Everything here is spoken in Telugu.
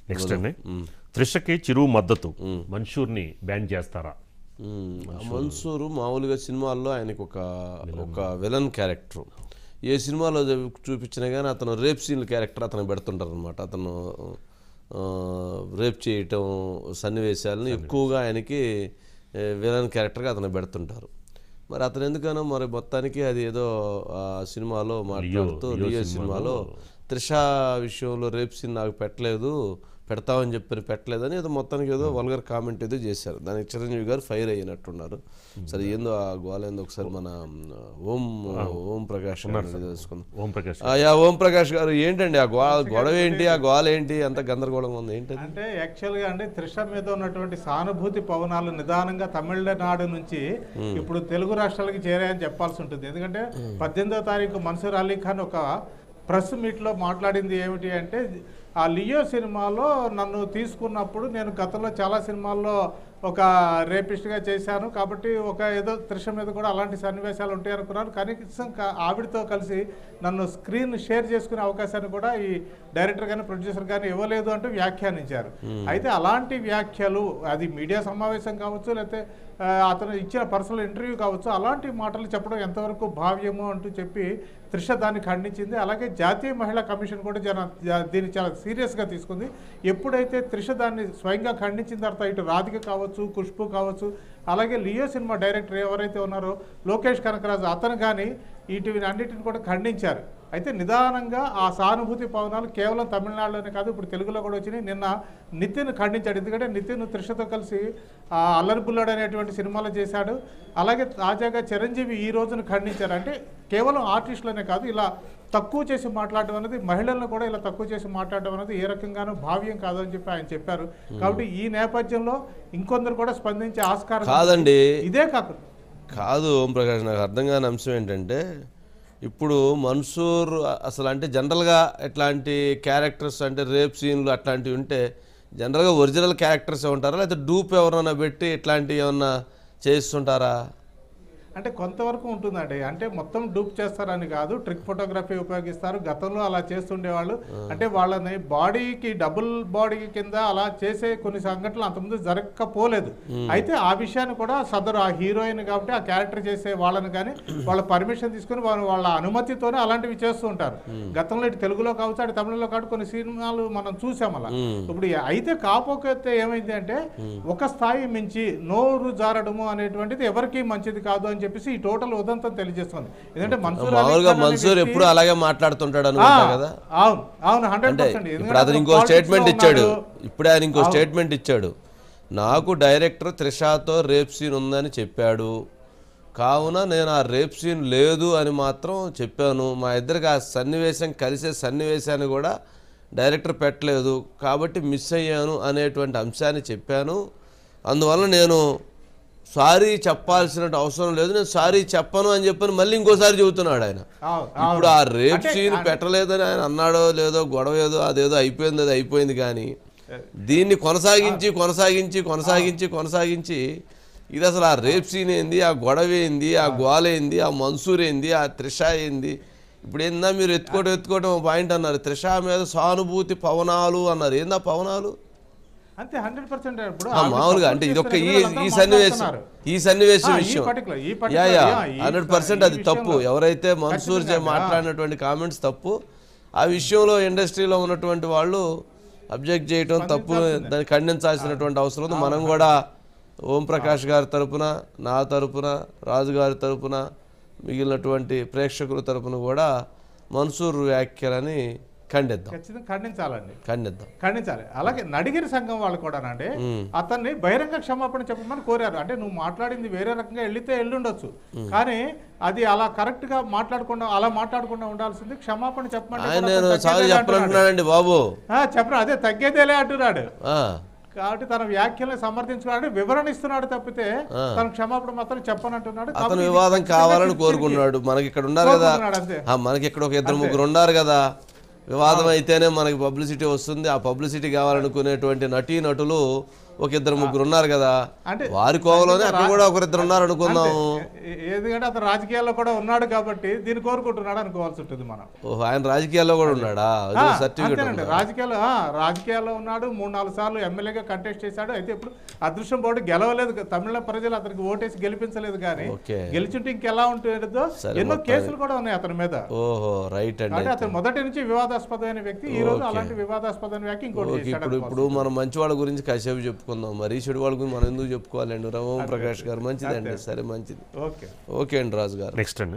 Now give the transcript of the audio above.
నెక్స్ట్ అండి త్రిషకి చిరు మద్దతు మన్షూర్ని బ్యాన్ చేస్తారా మ్మ్. మన్సూరు మామూలుగా సినిమాల్లో ఆయనకు ఒక ఒక విలన్ క్యారెక్టర్ ఏ సినిమాలో చూ- చూపించినా కానీ అతను రేప్ సీన్ క్యారెక్టర్ అతను పెడుతుంటారు అనమాట అతను ఆ, రేప్ చేయటం సన్నివేశాలను ఎక్కువగా ఆయనకి ఏ, విలన్ క్యారెక్టర్గా అతను పెడుతుంటారు మరి అతను ఎందుకనో మరి మొత్తానికి అది ఏదో ఆ సినిమాలో మాట్లాడుతూ లియో సినిమాలో త్రిష విషయంలో రేప్ సీన్ నాకు పెట్టలేదు పెడతామని చెప్పని పెట్టలేదని ఏదో మొత్తానికి ఏదో వల్గర్ కామెంట్ ఏదో చేశారు దానికి చిరంజీవి గారు ఫైర్ అయినట్టున్నారు సరే ఏందో ఆ గోల ఏందో ఒకసారి మన ఓం ఓం ప్రకాష్ గారిని తెలుసుకుందాం ఓం ప్రకాష్ ఆ, యా ఓం ప్రకాష్ గారు ఏంటండి ఆ గో గొడవ ఏంటి ఆ గోల ఏంటి అంత గందరగోళంగా ఉంది ఏంటి అంటే యాక్చువల్గా అంటే త్రిష మీద ఉన్నటువంటి సానుభూతి పవనాలు నిదానంగా తమిళనాడు నుంచి ఇప్పుడు తెలుగు రాష్ట్రాలకి చేరాయని చెప్పాల్సి ఉంటుంది ఎందుకంటే పద్దెనిమిదో తారీఖు మన్సూర్ అలీ ఖాన్ ఒక ప్రెస్ మీట్లో మాట్లాడింది ఏమిటి అంటే ఆ లియో సినిమాలో నన్ను తీసుకున్నప్పుడు నేను గతంలో చాలా సినిమాల్లో ఒక రేపిస్ట్గా చేశాను కాబట్టి ఒక ఏదో త్రిష మీద కూడా అలాంటి సన్నివేశాలు ఉంటాయి అనుకున్నాను కనీసం క- ఆవిడతో కలిసి నన్ను స్క్రీన్ షేర్ చేసుకునే అవకాశాన్ని కూడా ఈ డైరెక్టర్ కానీ ప్రొడ్యూసర్ కానీ ఇవ్వలేదు అంటూ వ్యాఖ్యానించారు అయితే అలాంటి వ్యాఖ్యలు అది మీడియా సమావేశం కావచ్చు లేకపోతే ఆ, అతను ఇచ్చిన పర్సనల్ ఇంటర్వ్యూ కావచ్చు అలాంటి మాటలు చెప్పడం ఎంతవరకు భావ్యము అంటూ చెప్పి త్రిష దాన్ని ఖండించింది అలాగే జాతీయ మహిళా కమిషన్ కూడా జన జా- దీన్ని చాలా సీరియస్గా తీసుకుంది ఎప్పుడైతే త్రిష దాన్ని స్వయంగా ఖండించిన తర్వాత ఇటు రాధిక కావచ్చు ఖుష్బు కావచ్చు అలాగే లియో సినిమా డైరెక్టర్ ఎవరైతే ఉన్నారో లోకేష్ కనకరాజు అతను కానీ వీటిని అన్నిటిని కూడా ఖండించారు అయితే నిదానంగా ఆ సానుభూతి పవనాలు కేవలం తమిళనాడులోనే కాదు ఇప్పుడు తెలుగులో కూడా వచ్చినాయి నిన్న నితిన్ ఖండించాడు ఎందుకంటే నితిన్ త్రిషతో కలిసి ఆ అల్లరి బుల్లాడు అనేటువంటి సినిమాలు చేశాడు అలాగే తాజాగా చిరంజీవి ఈ రోజున ఖండించారు అంటే కేవలం ఆర్టిస్టులనే కాదు ఇలా తక్కువ చేసి మాట్లాడడం అనేది మహిళలను కూడా ఇలా తక్కువ చేసి మాట్లాడడం అనేది ఏ రకంగానూ భావ్యం కాదు అని చెప్పి ఆయన చెప్పారు కాబట్టి ఈ నేపథ్యంలో ఇంకొందరు కూడా స్పందించే ఆస్కారం కాదండి ఇదే కాకుండా కాదు ఓం ప్రకాష్ నాకు అర్థం కాని అంశం ఏంటంటే ఇప్పుడు మన్సూర్ అసలు అంటే జనరల్గా ఇట్లాంటి క్యారెక్టర్స్ అంటే రేప్ సీన్లు అట్లాంటివి ఉంటే జనరల్గా ఒరిజినల్ క్యారెక్టర్స్ ఉంటారా లేకపోతే డూప్ ఎవరైనా పెట్టి ఇట్లాంటివి ఏమన్నా చేస్తుంటారా అంటే కొంతవరకు ఉంటుందండి అంటే మొత్తం డూప్ చేస్తారని కాదు ట్రిక్ ఫోటోగ్రఫీ ఉపయోగిస్తారు గతంలో అలా చేస్తుండేవాళ్ళు అంటే వాళ్ళని బాడీకి డబుల్ బాడీ కింద అలా చేసే కొన్ని సంఘటనలు అంతకుముందు జరగకపోలేదు అయితే ఆ విషయాన్ని కూడా సదరు ఆ హీరోయిన్ కాబట్టి ఆ క్యారెక్టర్ చేసే వాళ్ళని కానీ వాళ్ళ పర్మిషన్ తీసుకుని వాళ్ళ వాళ్ళ అనుమతితోనే అలాంటివి చేస్తూ ఉంటారు గతంలో ఇటు తెలుగులో కావచ్చు అటు తమిళలో కావచ్చు కొన్ని సినిమాలు మనం చూసాం అలా ఇప్పుడు అయితే కాకపోతే ఏమైంది అంటే ఒక స్థాయి మించి నోరు జారడము అనేటువంటిది ఎవరికీ మంచిది కాదు అని చెప్పేసి ఈ టోటల్ ఉదంతం తెలియజేస్తుంది ఎందుకంటే మన్సూర్ అలీ మామూలుగా ఖాన్ అనే మన్సూర్ వ్యక్తి- ఎప్పుడు అలాగే మాట్లాడుతుంటాడు ఆ, అనుకుంటా కదా అవును అవును హండ్రెడ్ అంటే పర్సెంట్ ఇప్పుడు అతను ఇంకో స్టేట్మెంట్ ఇచ్చాడు ఇప్పుడే ఆయన ఇంకో స్టేట్మెంట్ ఇచ్చాడు నాకు డైరెక్టర్ త్రిషాతో రేప్ సీన్ ఉందని చెప్పాడు కావున నేను ఆ రేప్ సీన్ లేదు అని మాత్రం చెప్పాను మా ఇద్దరికి ఆ సన్నివేశం కలిసే సన్నివేశాన్ని కూడా డైరెక్టర్ పెట్టలేదు కాబట్టి మిస్ అయ్యాను అనేటువంటి అంశాన్ని చెప్పాను అందువల్ల నేను సారీ చెప్పాల్సిన అవసరం లేదు నేను సారీ చెప్పను అని చెప్పని మళ్ళీ ఇంకోసారి చెబుతున్నాడు ఆయన ఇప్పుడు ఆ రేప్ సీన్ పెట్టలేదని ఆయన అన్నాడో లేదో గొడవ ఏదో అదేదో అయిపోయింది అది అయిపోయింది కానీ దీన్ని కొనసాగించి కొనసాగించి కొనసాగించి కొనసాగించి ఇది అసలు ఆ రేప్ సీన్ ఏంది ఆ గొడవ ఏంది ఆ గోల ఏంది ఆ మన్సూర్ ఏంది ఆ త్రిష ఏంది ఇప్పుడు ఏందా మీరు ఎత్తుకోవడం ఎత్తుకోవడం పాయింట్ అన్నారు త్రిష మీద సానుభూతి పవనాలు అన్నారు ఏందా పవనాలు అంతే హండ్రెడ్ పర్సెంట్ ఇప్పుడు ఆ, ఆవిడ మామూలుగా support అంటే ఇది ఒక్క ఈ చేస్తున్న ఈ వాళ్ళందరూ సన్నివేశం మాట్లాడుతున్నారు. ఈ సన్నివేశం ఆ, ఈ విషయం particular- ఈ యా particular- యా యా, ఈ హండ్రెడ్ స- పర్సెంట్ ఈ అది తప్పు విషయంలో ఎవరైతే మన్సూర్ చే ఖచ్చితంగా, మాట్లాడినటువంటి కామెంట్స్ తప్పు ఆ విషయంలో ఇండస్ట్రీలో ఉన్నటువంటి వాళ్ళు అబ్జెక్ట్ చేయటం తప్పు దాన్ని ఖండించాల్సినటువంటి అవసరం ఉంది మనం కూడా ఓం ప్రకాష్ గారి తరపున నా తరపున రాజు గారి తరపున మిగిలినటువంటి ప్రేక్షకుల తరపున కూడా మన్సూర్ వ్యాఖ్యలని ఖండిద్దాం ఖచ్చితంగా ఖండించాలండి ఖండిద్దాం ఖండించాలి అలాగే నడిగిరి సంఘం వాళ్ళు కూడా అంటే అతన్ని బహిరంగ క్షమాపణ చెప్పమని కోరారు అంటే నువ్వు మాట్లాడింది వేరే రకంగా వెళ్తే వెళ్ళుండొచ్చు కానీ అది అలా కరెక్ట్ గా మాట్లాడకుండా అలా మాట్లాడకుండా ఉండాల్సింది క్షమాపణ చెప్పమంటే ఆయన కూడా నేను అతను సారీ తగ్గేదేలే అంటున్నాడు. చెప్పనంటున్నానండి బాబు ఆ, చెప్పరా అదే తగ్గేదేలే అంటున్నాడు ఆ. కాబట్టి తన వ్యాఖ్యలను సమర్థించుకోవాలంటే వివరణ ఇస్తున్నాడు తప్పితే తన క్షమాపణ మాత్రం చెప్పనంటున్నాడు అతను కాబట్టి ఇది వివాదం ఖచ్చితంగా కావాలని చిట్టికి కోరుకున్నాడు మనకి ఇక్కడ ఉన్నారు కదా కోరుకున్నాడు అంతే. ఆ, మనకి ఇక్కడ ఒక ఇద్దరు ముగ్గురు ఉన్నారు కదా వివాదం అయితేనే మనకి పబ్లిసిటీ వస్తుంది ఆ పబ్లిసిటీ కావాలనుకునేటువంటి నటీ నటులు ఒక ఇద్దరు ముగ్గురు ఉన్నారు కదా అంటే వారి కోవలోనే అక్కడ కూడా ఒకరిద్దరు ఉన్నారు అనుకుందాం ఏ- ఎందుకంటే అతను రాజకీయాల్లో కూడా ఉన్నాడు కాబట్టి దీన్ని కోరుకుంటున్నాడు అనుకోవాల్సి ఉంటుంది మనం ఓహో ఆయన రాజకీయాల్లో కూడా ఉన్నాడా ఆ, సర్టిఫికేట్ అంతేనండి రాజకీయాల్లో ఆ, రాజకీయాల్లో ఉన్నాడు మూడు నాలుగు సార్లు ఎమ్మెల్యేగా కంటెస్ట్ చేశాడు అయితే ఇప్పుడు అదృష్టం పోటీ గెలవలేదు తమిళ ప్రజలు అతనికి ఓటేసి గెలిపించలేదు కానీ ఓకే గెలిచుంటే ఇంకెలా ఉంటుందో సరే, ఎన్నో కేసులు కూడా ఉన్నాయి అతని మీద ఓహో రైట్ అండి అంటే అతను మొదటి నుంచి వివాదాస్పదమైన వ్యక్తి ఈ రోజు అలాంటి వివాదాస్పదమైన వ్యక్తి ఇంకోటి ఓకే చేశాడు ఇప్పుడు ఇప్పుడు మనం మంచి వాళ్ళ గురించి కాసేపు చెప్పుకుందాం మరి చెడు వాళ్ళ గురించి మనం ఎందుకు చెప్పుకోవాలండి రమణ ప్రకాష్ గారు మంచిదండి సరే మంచిది ఓకే ఓకే అండి రాజు గారు నెక్స్ట్ అండి